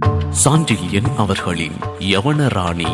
சாண்டில்யன் அவர்களின் யவனராணி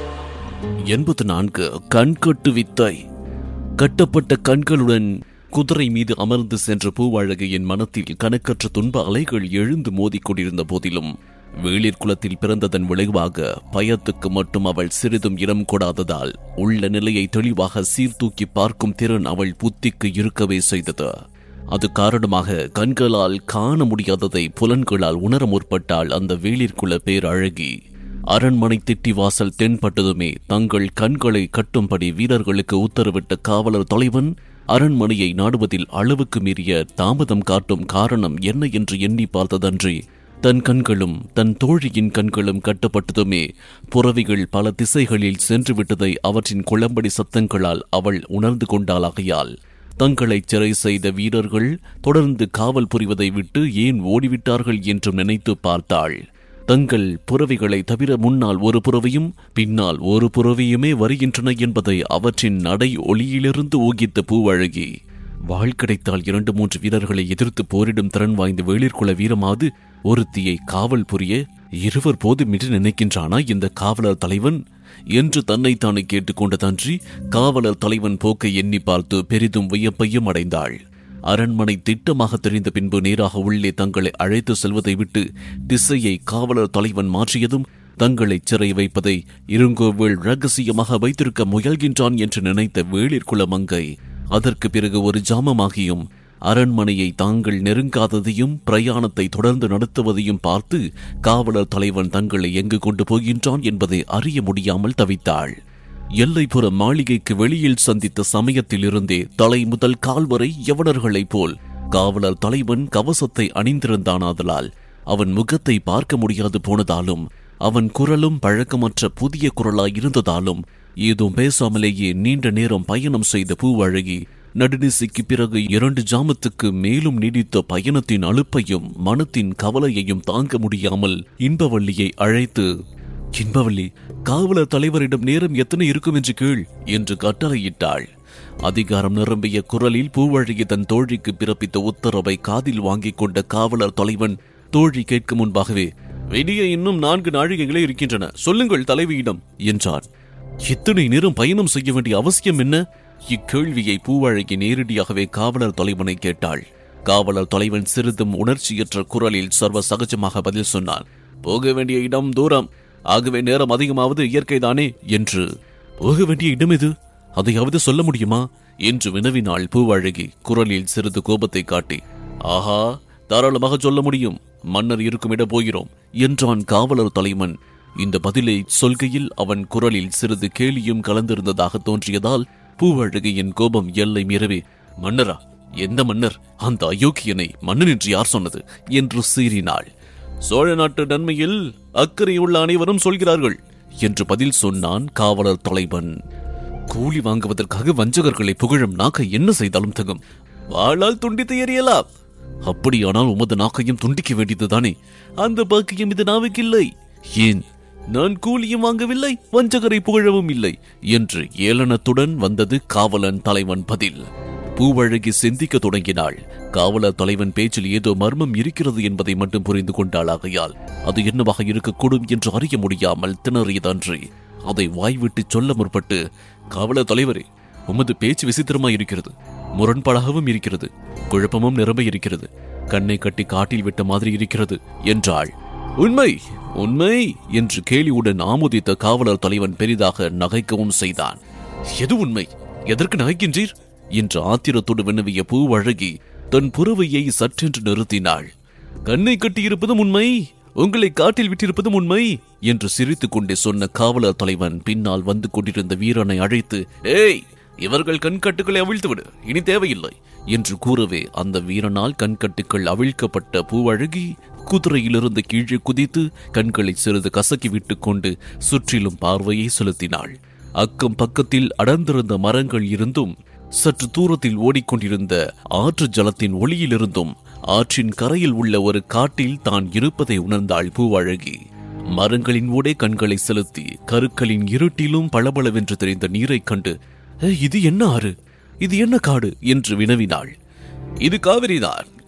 எண்பத்து நான்கு கண்கட்டு வித்தை கட்டப்பட்ட கண்களுடன் குதிரை மீது அமர்ந்து சென்ற பூவாழகையின் மனத்தில் கணக்கற்ற துன்ப அலைகள் எழுந்து மோதிக் கொண்டிருந்த போதிலும் வேளிர் குலத்தில் பிறந்ததன் விளைவாக பயத்துக்கு மட்டும் அவள் சிறிதும் இடம் கொடாததால் உள்ள நிலையை தெளிவாக சீர்தூக்கி பார்க்கும் திறன் அவள் புத்திக்கு இருக்கவே செய்தது அது காரணமாக கண்களால் காண முடியாததை புலன்களால் உணர முற்பட்டாள் அந்த வேளிற்குள்ள பேரழகி அரண்மனை திட்டி வாசல் தென்பட்டதுமே தங்கள் கண்களை கட்டும்படி வீரர்களுக்கு உத்தரவிட்ட காவலர் தலைவன் அரண்மனையை நாடுவதில் அளவுக்கு மீறிய தாமதம் காட்டும் காரணம் என்ன என்று எண்ணி பார்த்ததன்றி தன் கண்களும் தன் தோழியின் கண்களும் கட்டப்பட்டதுமே புறவிகள் பல திசைகளில் சென்று விட்டதை அவற்றின் குளம்படி சத்தங்களால் அவள் உணர்ந்து கொண்டாளாகையால் தங்களை சிறை செய்த வீரர்கள் தொடர்ந்து காவல் புரிவதை விட்டு ஏன் ஓடிவிட்டார்கள் என்று நினைத்து பார்த்தாள் தங்கள் புறவிகளை தவிர முன்னால் ஒரு புறவியும் பின்னால் ஒரு புறவியுமே வருகின்றன என்பதை அவற்றின் நடை ஒளியிலிருந்து ஊகித்த பூவழகி வாழ் கிடைத்தால் இரண்டு மூன்று வீரர்களை எதிர்த்து போரிடும் திறன் வாய்ந்த வேளிர்குல வீரமாவது ஒருத்தியை காவல் புரிய இருவர் போதும் என்று நினைக்கின்றானா இந்த காவலர் தலைவன் என்று தன்னைத்தானே கேட்டுக்கொண்டதன்றி காவலர் தலைவன் போக்கை எண்ணி பார்த்து பெரிதும் வியப்பையும் அடைந்தாள் அரண்மனை திட்டமாக தெரிந்த பின்பு நேராக உள்ளே தங்களை அழைத்து செல்வதை விட்டு திசையை காவலர் தலைவன் மாற்றியதும் தங்களை சிறை வைப்பதை இருங்கோவில் ரகசியமாக வைத்திருக்க முயல்கின்றான் என்று நினைத்த வேளிர்குல மங்கை அதற்கு பிறகு ஒரு ஜாமமாகியும் அரண்மனையை தாங்கள் நெருங்காததையும் பிரயாணத்தை தொடர்ந்து நடத்துவதையும் பார்த்து காவலர் தலைவன் தங்களை எங்கு கொண்டு போகின்றான் என்பதை அறிய முடியாமல் தவித்தாள் எல்லைப்புற மாளிகைக்கு வெளியில் சந்தித்த சமயத்திலிருந்தே தலை முதல் கால் வரை யவனர்களைப் போல் காவலர் தலைவன் கவசத்தை அணிந்திருந்தானாதலால் அவன் முகத்தை பார்க்க முடியாது போனதாலும் அவன் குரலும் பழக்கமற்ற புதிய குரலாய் இருந்ததாலும் ஏதும் பேசாமலேயே நீண்ட நேரம் பயணம் செய்த பூவழகி நடுநிசைக்கு பிறகு இரண்டு ஜாமத்துக்கு மேலும் நீடித்த பயணத்தின் அலுப்பையும் மனத்தின் கவலையையும் தாங்க முடியாமல் இன்பவள்ளியை அழைத்து இன்பவள்ளி காவலர் தலைவரிடம் நேரம் எத்தனை இருக்கும் என்று கீழ் என்று கட்டளையிட்டாள் அதிகாரம் நிரம்பிய குரலில் பூவழகி தன் தோழிக்கு பிறப்பித்த உத்தரவை காதில் வாங்கிக் கொண்ட காவலர் தலைவன் தோழி கேட்கும் முன்பாகவே வெளியே இன்னும் நான்கு நாழிகைகளே இருக்கின்றன சொல்லுங்கள் தலைவியிடம் என்றான் இத்தனை நேரம் பயணம் செய்ய வேண்டிய அவசியம் என்ன இக்கேள்வியை பூவழகி நேரடியாகவே காவலர் தலைவனை கேட்டாள் காவலர் தலைவன் சிறிதும் உணர்ச்சியற்ற குரலில் சர்வ சகஜமாக பதில் சொன்னான் போக வேண்டிய இடம் தூரம் ஆகவே நேரம் அதிகமாவது இயற்கைதானே என்று போக வேண்டிய இடம் எது அதையாவது சொல்ல முடியுமா என்று வினவினாள் பூவழகி குரலில் சிறிது கோபத்தை காட்டி ஆஹா தாராளமாக சொல்ல முடியும் மன்னர் இருக்கும் இடம் போகிறோம் என்றான் காவலர் தலைவன் இந்த பதிலை சொல்கையில் அவன் குரலில் சிறிது கேலியும் கலந்திருந்ததாக தோன்றியதால் பூவழகியின் கோபம் எல்லை மீறவே மன்னரா எந்த மன்னர் அந்த அயோக்கியனை மன்னன் என்று யார் சொன்னது என்று சீறினாள் சோழ நாட்டு நன்மையில் அக்கறையுள்ள அனைவரும் சொல்கிறார்கள் என்று பதில் சொன்னான் காவலர் தலைவன் கூலி வாங்குவதற்காக வஞ்சகர்களை புகழும் நாக்கை என்ன செய்தாலும் தகும் வாளால் துண்டித்து எறியலாம் அப்படியானால் உமது நாக்கையும் துண்டிக்க வேண்டியதுதானே அந்த பாக்கியம் இது நாவுக்கில்லை ஏன் நான் கூலியும் வாங்கவில்லை வஞ்சகரை புகழவும் இல்லை என்று ஏளனத்துடன் வந்தது காவலன் தலைவன் பதில் பூவழகி சிந்திக்க தொடங்கினாள் காவலர் தலைவன் பேச்சில் ஏதோ மர்மம் இருக்கிறது என்பதை மட்டும் புரிந்து கொண்டாள் ஆகையால் அது என்னவாக இருக்கக்கூடும் என்று அறிய முடியாமல் திணறியதன்றி அதை வாய்விட்டு சொல்ல முற்பட்டு காவலர் தலைவரே உமது பேச்சு விசித்திரமாய் இருக்கிறது முரண்பாடாகவும் இருக்கிறது குழப்பமும் நிரம்ப இருக்கிறது கண்ணை கட்டி காட்டில் விட்ட மாதிரி இருக்கிறது என்றாள் உண்மை உண்மை என்று கேலியுடன் ஆமோதித்த காவலர் தலைவன் பெரிதாக நகைக்கவும் செய்தான் எது உண்மை எதற்கு நகைக்கின்றீர் என்று ஆத்திரத்தோடு வினவிய பூவழகி தன் புறவையை சற்றென்று நிறுத்தினாள் கண்ணை கட்டியிருப்பதும் உண்மை உங்களை காட்டில் விட்டிருப்பதும் உண்மை என்று சிரித்துக் கொண்டே சொன்ன காவலர் தலைவன் பின்னால் வந்து கொண்டிருந்த வீரனை அழைத்து ஏய் இவர்கள் கண்கட்டுகளை அவிழ்த்துவிடு இனி தேவையில்லை என்று கூறவே அந்த வீரனால் கண்கட்டுகள் அவிழ்க்கப்பட்ட பூவழகி குதிரையிலிருந்து கீழே குதித்து கண்களை சிறிது கசக்கி விட்டுக் கொண்டு சுற்றிலும் பார்வையை செலுத்தினாள் அக்கம் பக்கத்தில் அடர்ந்திருந்த மரங்கள் இருந்தும் சற்று தூரத்தில் ஓடிக்கொண்டிருந்த ஆற்று ஜலத்தின் ஒளியிலிருந்தும் ஆற்றின் கரையில் உள்ள ஒரு காட்டில் தான் இருப்பதை உணர்ந்தாள் பூவழகி மரங்களின் ஊடே கண்களை செலுத்தி கருக்களின் இருட்டிலும் பளபளவென்று தெரிந்த நீரைக் கண்டு "ஏ, இது என்ன ஆறு இது என்ன காடு என்று வினவினாள் இது காவிரிதான்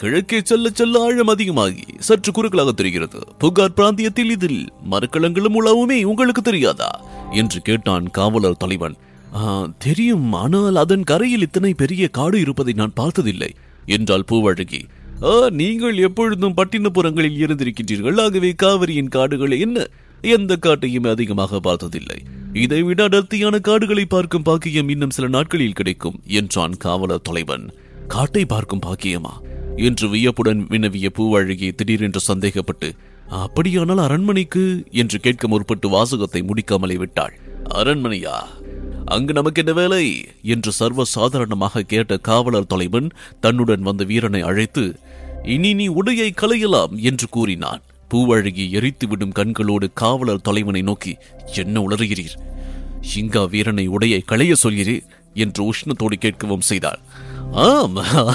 கிழக்கே செல்ல செல்ல ஆழம் அதிகமாகி சற்று குறுக்கலாக தெரிகிறது புகார் பிராந்தியத்தில் இதில் மரக்கலங்களும் உளவுமே உங்களுக்கு தெரியாதா என்று கேட்டான் காவலர் தலைவன் "ஆ, தெரியும் ஆனால் அதன் கரையில் இத்தனை பெரிய காடு இருப்பதை நான் பார்த்ததில்லை என்றாள் பூவழகி "ஆ, நீங்கள் எப்பொழுதும் பட்டினப்புறங்களில் இருந்திருக்கின்றீர்கள் ஆகவே காவிரியின் காடுகளை என்ன எந்த காட்டையும் அதிகமாக பார்த்ததில்லை இதைவிட அடர்த்தியான காடுகளை பார்க்கும் பாக்கியம் இன்னும் சில நாட்களில் கிடைக்கும் என்றான் காவலர் தலைவன் காட்டை பார்க்கும் பாக்கியமா என்று வியப்புடன் வினவிய பூவழகி திடீரென்று சந்தேகப்பட்டு அப்படியானால் அரண்மனைக்கு என்று கேட்க முற்பட்டு வாசகத்தை முடிக்காமலே விட்டாள் அரண்மனையா அங்கு நமக்கு என்ன வேலை என்று சர்வ சாதாரணமாக கேட்ட காவலர் தலைவன் தன்னுடன் வந்த வீரனை அழைத்து இனி நீ உடையை களையலாம் என்று கூறினான் பூவழகி எரித்துவிடும் கண்களோடு காவலர் தலைவனை நோக்கி என்ன உளறுகிறீர் சிங்கா வீரனை உடையை களைய சொல்கிறீர் என்று உஷ்ணத்தோடு கேட்கவும் செய்தாள் ஆம்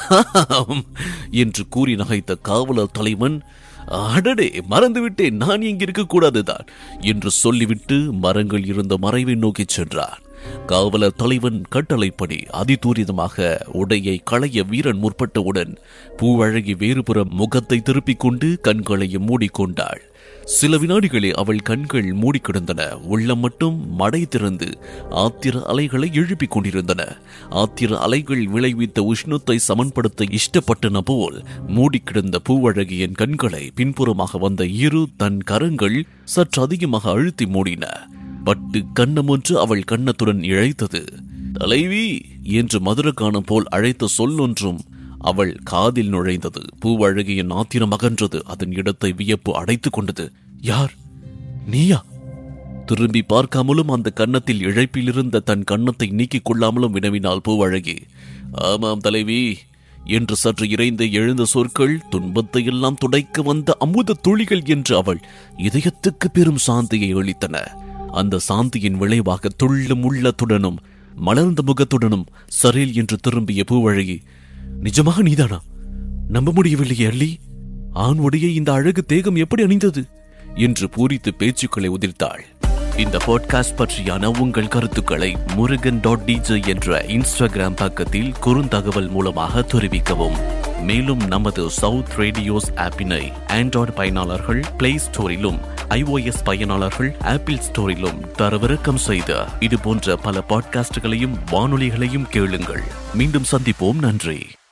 ஆம் என்று கூறி நகைத்த காவலர் தலைவன் அடடே மறந்துவிட்டேன் நான் இங்கு இருக்கக்கூடாதுதான் என்று சொல்லிவிட்டு மரங்கள் இருந்த மறைவை நோக்கிச் சென்றார் காவலர் தலைவன் கட்டளைப்படி அதிதூரிதமாக உடையை களைய வீரன் முற்பட்டவுடன் பூவழகி வேறுபுறம் முகத்தை திருப்பிக் கொண்டு கண்களையும் மூடிக்கொண்டாள் சில வினாடிகளே அவள் கண்கள் மூடி கிடந்தன உள்ளம் மட்டும் மடை திறந்து ஆத்திர அலைகளை எழுப்பிக் கொண்டிருந்தன ஆத்திர அலைகள் விளைவித்த உஷ்ணத்தை சமன்படுத்த இஷ்டப்பட்டன போல் மூடி கிடந்த பூவழகியின் கண்களை பின்புறமாக வந்த இரு தன் கரங்கள் சற்று அதிகமாக அழுத்தி மூடின பட்டு கண்ணம் ஒன்று அவள் கன்னத்துடன் இழைத்தது தலைவி என்று மதுரகானம் போல் அழைத்த சொல்லொன்றும் அவள் காதில் நுழைந்தது பூவழகியின் ஆத்திரம் அகன்றது அதன் இடத்தை வியப்பு அடைத்துக் கொண்டது யார் நீயா திரும்பி பார்க்காமலும் அந்த கன்னத்தில் இழைப்பில் இருந்த தன் கன்னத்தை நீக்கிக் கொள்ளாமலும் வினவினாள் பூவழகி ஆமாம் தலைவி என்று சற்று இறைந்து எழுந்த சொற்கள் துன்பத்தை எல்லாம் துடைக்க வந்த அமுத துளிகள் என்று அவள் இதயத்துக்கு பெரும் சாந்தியை அளித்தன அந்த சாந்தியின் விளைவாக துள்ளும் உள்ளத்துடனும் மலர்ந்த முகத்துடனும் சரேல் என்று திரும்பிய பூவழகி நிஜமாக நீதானா நம்ப முடியவில்லையே அள்ளி ஆண் உடைய இந்த அழகு தேகம் எப்படி அணிந்தது என்று பூரித்து பேச்சுக்களை உதிர்த்தாள் இந்த பாட்காஸ்ட் பற்றியான உங்கள் கருத்துக்களை முருகன் டாட் டிஜே என்ற இன்ஸ்டாகிராம் பக்கத்தில் குறுந்தகவல் மூலமாக தெரிவிக்கவும் மேலும் நமது சவுத் ரேடியோஸ் ஆப்பினை ஆண்ட்ராய்டு பயனாளர்கள் பிளே ஸ்டோரிலும் iOS பயனாளர்கள் ஆப்பிள் ஸ்டோரிலும் தரவிறக்கம் செய்த இது போன்ற பல பாட்காஸ்டுகளையும் வானொலிகளையும் கேளுங்கள் மீண்டும் சந்திப்போம் நன்றி